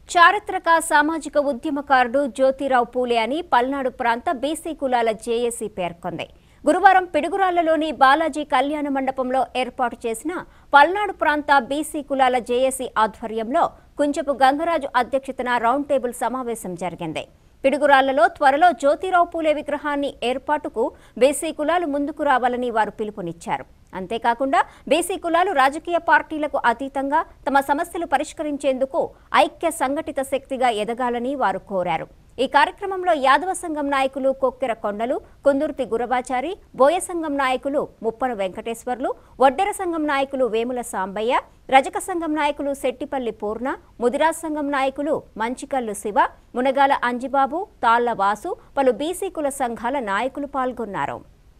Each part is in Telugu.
చారిత్రక సామాజిక ఉద్యమకారుడు జ్యోతిరావు పూలే అని పల్నాడు ప్రాంత బీసీ కులాల జేఏసీ పేర్కొంది గురువారం పిడుగురాళ్లలోని బాలాజీ కళ్యాణ మండపంలో ఏర్పాటు చేసిన పల్నాడు ప్రాంత బీసీ కులాల జేఏసీ ఆధ్వర్యంలో కుంచపు గంగరాజు అధ్యక్షతన రౌండ్ టేబుల్ సమావేశం జరిగింది పిడుగురాళ్లలో త్వరలో జ్యోతిరావు పూలే విగ్రహాన్ని ఏర్పాటుకు బీసీ కులాలు ముందుకు రావాలని వారు పిలుపునిచ్చారు అంతేకాకుండా బీసీ కులాలు రాజకీయ పార్టీలకు అతీతంగా తమ సమస్యలు పరిష్కరించేందుకు ఐక్య సంఘటిత శక్తిగా ఎదగాలని వారు కోరారు ఈ కార్యక్రమంలో యాదవ సంఘం నాయకులు కొక్కెర కొండలు కుందుర్తి గురవాచారి బోయ సంఘం నాయకులు ముప్పన వెంకటేశ్వర్లు వడ్డెర సంఘం నాయకులు వేముల సాంబయ్య రజక సంఘం నాయకులు శెట్టిపల్లి పూర్ణ ముదిరాజ్ సంఘం నాయకులు మంచికల్లు శివ మునగాల అంజిబాబు తాళ్ల వాసు పలు బీసీ కుల సంఘాల నాయకులు పాల్గొన్నారు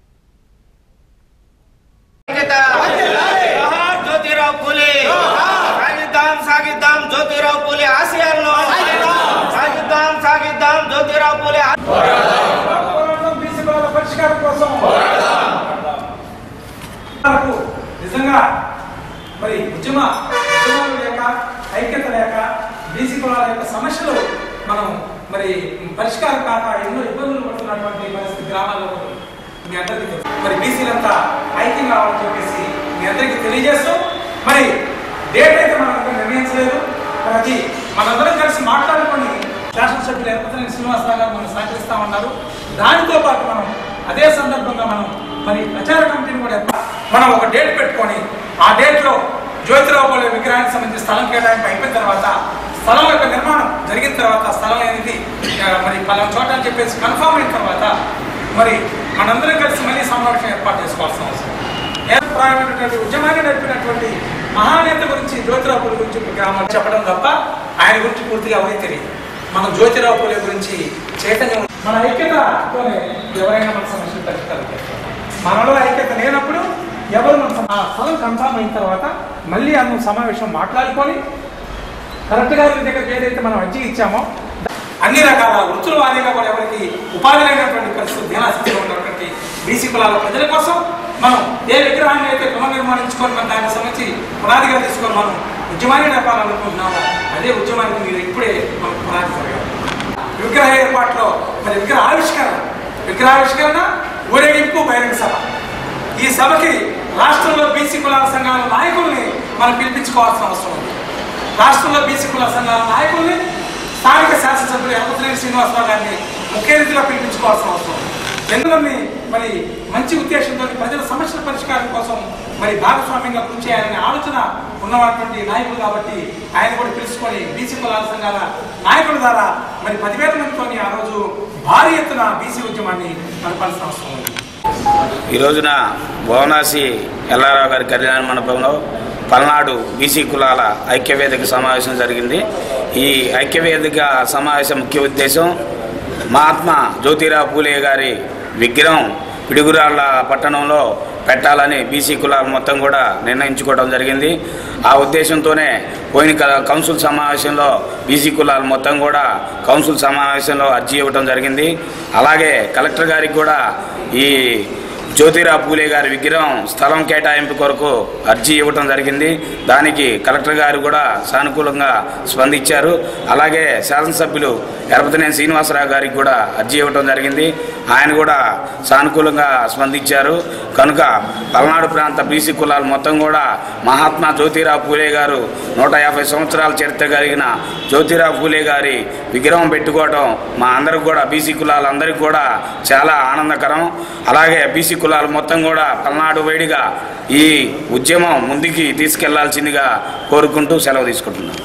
జోహార్ జ్యోతిరావు పూలే సాగిద్దాం సాగిద్దాం జ్యోతిరావు పూలే ఆశయాలను సాగిద్దాం సాగిద్దాం జ్యోతిరావు పూలే ఆ- పోరాటం బీసీ కులాల పరిష్కారం కోసం మనకు నిజంగా మరి ఉద్యమ ఉద్యమాలు లేక ఐక్యత లేక బీసీ కులాల యొక్క సమస్యలు మనం మరి పరిష్కారం కాక ఎన్నో ఇబ్బందులు పడుతున్నటువంటి పరిస్థితి గ్రామాల్లో ఉంది. మీ అందరికీ తెలుసు. మరి బీసీలంతా ఐక్యం కావాలని చెప్పేసి మీ అందరికీ తెలియజేస్తూ మరి డేట్ అయితే మనం ఇంకా నిర్ణయించలేదు మరి అది మనందరం కలిసి మాట్లాడుకొని శాసనసభ్యులు ఏర్పడిన శ్రీనివాసరావు గారు మనం సహకరిస్తా ఉన్నారు దానితో పాటు మనం అదే సందర్భంగా మనం మరి ప్రచార కమిటీని కూడా ఏర్పా- మనం ఒక డేట్ పెట్టుకొని ఆ డేట్ లో జ్యోతిరావు పూలే విగ్రహానికి సంబంధించి స్థలం కేటాయింపు అయిపోయిన తర్వాత స్థలం యొక్క నిర్మాణం జరిగిన తర్వాత స్థలం అనేది ఆ, మరి పలానా చోట అని చెప్పేసి కన్ఫర్మ్ అయిన తర్వాత మరి మనందరం కలిసి మళ్ళీ సమావేశం ఏర్పాటు చేసుకోవాల్సిన అవసరం ఏర్పాటైనటువంటి ఉద్యమాన్ని నడిపినటువంటి మహానేత గురించి జ్యోతిరావు పూలే గురించి గ్రామాలు చెప్పడం తప్ప ఆయన గురించి పూర్తిగా ఎవరికి తెలియదు మనం జ్యోతిరావు పూలే గురించి చైతన్యం మన ఐక్యతతోనే ఎవరైనా మన సమస్యలు పరిష్కారం చేస్తారు మనలో ఐక్యత లేనప్పుడు ఎవరు మన సమ- ఆ స్థలం కన్ఫామ్ అయిన తర్వాత మళ్ళీ అన్న సమావేశం మాట్లాడుకొని కరెక్ట్ గారి దగ్గరికి ఏదైతే మనం అర్జీ ఇచ్చామో అన్ని రకాల వృత్తుల వారీగా కూడా ఎవరికి ఉపాధి లేనటువంటి పరిస్థితి దీనాస్థితిలో ఉన్నటువంటి బీసీ కులాల ప్రజల కోసం మనం ఏ విగ్రహాన్ని అయితే పునర్నిర్మాణించుకొని మనం దానికి సంబంధించి పునాదిగా తీసుకొని మనం ఉద్యమాన్ని నడపాలనుకుంటున్నామో అదే ఉద్యమానికి మీరు ఇప్పుడే మనం పునాది జరగాలి విగ్రహ ఏర్పాటులో మరి విగ్రహ ఆవిష్కరణ విగ్రహావిష్కరణ ఊరేగింపు బహిరంగ సభ ఈ సభకి రాష్ట్రంలో బీసీ కులాల సంఘాల నాయకుల్ని మనం పిలిపించుకోవాల్సిన అవసరం ఉంది రాష్ట్రంలో బీసీ కులాల సంఘాల నాయకుల్ని స్థానిక శాసనసభ్యులు ఎర్రపతిరేని శ్రీనివాసరావు గారిని ముఖ్య అతిథిగా పిలిపించుకోవాల్సిన అవసరం ఉంది ఎందుకని మరి మంచి ఉద్దేశంతో ప్రజల సమస్యల పరిష్కారం కోసం మరి భాగస్వామ్యంగా కృషి చేయాలనే ఆలోచన ఉన్నటువంటి నాయకులు కాబట్టి ఆయన కూడా పిలుచుకొని బీసీ కులాల సంఘాల నాయకుల ద్వారా మరి పదివేల మందితో ఆ రోజు భారీ ఎత్తున బీసీ ఉద్యమాన్ని నడపాల్సిన అవసరం ఉంది ఈ రోజున భువనాసి ఎల్లారావు గారి కళ్యాణ మండపంలో పల్నాడు బీసీ కులాల ఐక్యవేదిక సమావేశం జరిగింది ఈ ఐక్యవేదిక సమావేశం ముఖ్య ఉద్దేశం మహాత్మా జ్యోతిరావు పూలే గారి విగ్రహం పిడుగురాళ్ల పట్టణంలో పెట్టాలని బీసీ కులాలు మొత్తం కూడా నిర్ణయించుకోవడం జరిగింది ఆ ఉద్దేశంతోనే పోయిన క- కౌన్సిల్ సమావేశంలో బీసీ కులాలు మొత్తం కూడా కౌన్సిల్ సమావేశంలో అర్జీ ఇవ్వడం జరిగింది అలాగే కలెక్టర్ గారికి కూడా ఈ జ్యోతిరావు పూలే గారి విగ్రహం స్థలం కేటాయింపు కొరకు అర్జీ ఇవ్వటం జరిగింది దానికి కలెక్టర్ గారు కూడా సానుకూలంగా స్పందించారు అలాగే శాసనసభ్యులు ఎరపతినేని శ్రీనివాసరావు గారికి కూడా అర్జీ ఇవ్వటం జరిగింది ఆయన కూడా సానుకూలంగా స్పందించారు కనుక పల్నాడు ప్రాంత బీసీ కులాలు మొత్తం కూడా మహాత్మా జ్యోతిరావు పూలే గారు నూట యాభై సంవత్సరాల చరిత్ర కలిగిన జ్యోతిరావు పూలే గారి విగ్రహం పెట్టుకోవడం మా అందరికి కూడా బీసీ కులాలందరికీ కూడా చాలా ఆనందకరం అలాగే బీసీ కులాలు మొత్తం కూడా పల్నాడు వేడిగా ఈ ఉద్యమం ముందుకి తీసుకెళ్లాల్సిందిగా కోరుకుంటూ సెలవు తీసుకుంటున్నాను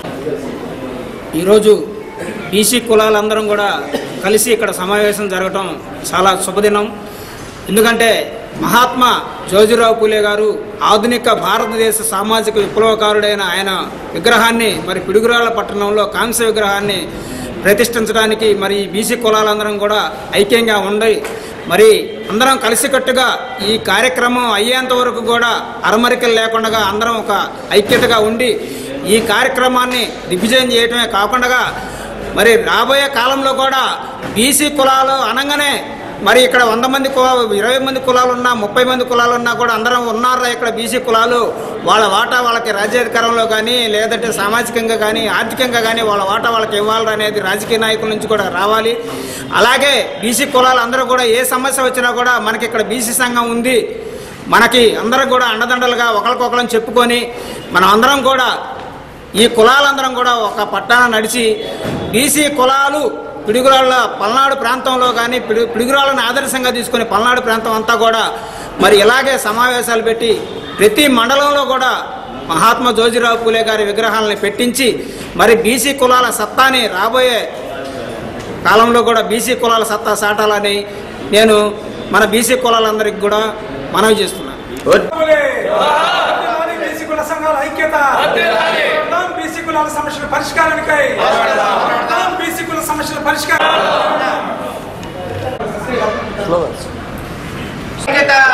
ఈరోజు బీసీ కులాలందరం కూడా కలిసి ఇక్కడ సమావేశం జరగటం చాలా శుభదినం ఎందుకంటే మహాత్మా జ్యోతిరావు పూలే గారు ఆధునిక భారతదేశ సామాజిక విప్లవకారుడైన ఆయన విగ్రహాన్ని మరి పిడుగురాళ్ల పట్టణంలో కాంస్య విగ్రహాన్ని ప్రతిష్ఠించడానికి మరి బీసీ కులాలందరం కూడా ఐక్యంగా ఉండి మరి అందరం కలిసికట్టుగా ఈ కార్యక్రమం అయ్యేంత వరకు కూడా అరమరికలు లేకుండా అందరం ఒక ఐక్యతగా ఉండి ఈ కార్యక్రమాన్ని దిగ్విజయం చేయటమే కాకుండా మరి రాబోయే కాలంలో కూడా బీసీ కులాలు అనగానే మరి ఇక్కడ వంద మంది కులాలు ఇరవై మంది కులాలు ఉన్నా ముప్పై మంది కులాలు ఉన్నా కూడా అందరం ఉన్నారా ఇక్కడ బీసీ కులాలు వాళ్ళ వాటా వాళ్ళకి రాజ్యాధికారంలో కానీ లేదంటే సామాజికంగా కానీ ఆర్థికంగా కానీ వాళ్ళ వాటా వాళ్ళకి ఇవ్వాలి అనేది రాజకీయ నాయకుల నుంచి కూడా రావాలి అలాగే బీసీ కులాలు అందరూ కూడా ఏ సమస్య వచ్చినా కూడా మనకి ఇక్కడ బీసీ సంఘం ఉంది మనకి అందరం కూడా అండదండలుగా ఒకరికొకరం చెప్పుకొని మనం అందరం కూడా ఈ కులాలందరం కూడా ఒక పట్టాన నడిచి బీసీ కులాలు పిడుగురాళ్ళ పల్నాడు ప్రాంతంలో కానీ పిడు పిడుగురాళ్ళని ఆదర్శంగా తీసుకొని పల్నాడు ప్రాంతం అంతా కూడా మరి ఇలాగే సమావేశాలు పెట్టి ప్రతి మండలంలో కూడా మహాత్మా జోజిరావు పూలే గారి విగ్రహాలని పెట్టించి మరి బీసీ కులాల సత్తాని రాబోయే కాలంలో కూడా బీసీ కులాల సత్తా సాటాలని నేను మన బీసీ కులాలందరికీ కూడా మనవి చేస్తున్నాను వర్ధిల్లాలి బీసీ కుల సంఘాల ఐక్యత వర్ధిల్లాలి బీసీ కులాల సమస్యల పరిష్కారానికై వర్ధిల్లాలి బీసీ కుల సమస్యల పరిష్కారం ఐక్యత